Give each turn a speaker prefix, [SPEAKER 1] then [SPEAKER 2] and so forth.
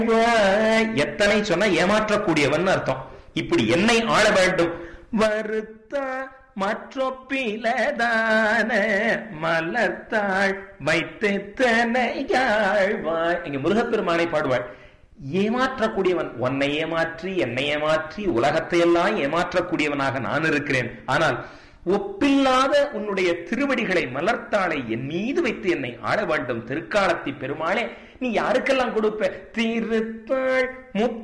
[SPEAKER 1] எத்தனை சொன்னா ஏமாற்றக்கூடியவன் அர்த்தம் இப்படி என்னை ஆள வேண்டும் வருத்த மற்றொப்பிலதான மலர்த்தாள் வைத்தனையாழ்வாய் இங்க முருகப்பெருமானை பாடுவாள் ஏமாற்றக்கூடியவன் உன்னை ஏமாற்றி என்னை ஏமாற்றி உலகத்தை எல்லாம் ஏமாற்றக்கூடியவனாக நான் இருக்கிறேன் ஆனால் ஒப்பில்லாத உன்னுடைய திருவடிகளை மலர்த்தாளை என் மீது வைத்து என்னை ஆள வேண்டும் திருக்காலத்தி பெருமாளே நீ யாருக்கெல்லாம் கொடுப்ப திருத்தாள் முத்